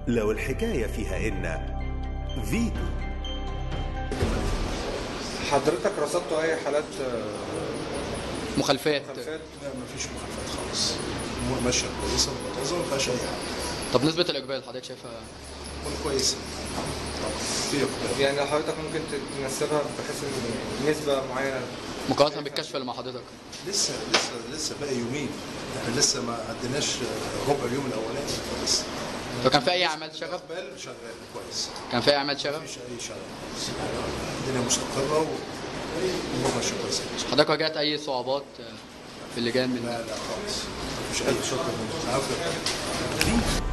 لو الحكاية فيها إن فيتو حضرتك رصدتوا اي حالات آه، مخالفات مخالفات لا مفيش مخالفات خالص الامور ماشيه كويسه ومنتظمه ما فيهاش اي حاجه طب نسبه الاقبال حضرتك شايفها الامور كويسه في اقبال يعني لو حضرتك ممكن تنسبها بحيث ان نسبه معينه مقارنه بالكشف اللي مع حضرتك لسه لسه لسه باقي يومين احنا لسه ما عديناش ربع اليوم الاولاني لسه لو كان في اي اعمال شغب اقبال شغال كويس كان في اعمال شغب مفيش اي شغل خالص. الدنيا مستقره والامور ماشيه كويسه حضرتك واجهت اي صعوبات في اللجان من لا لا خالص مفيش اي شكر من العافيه فيتو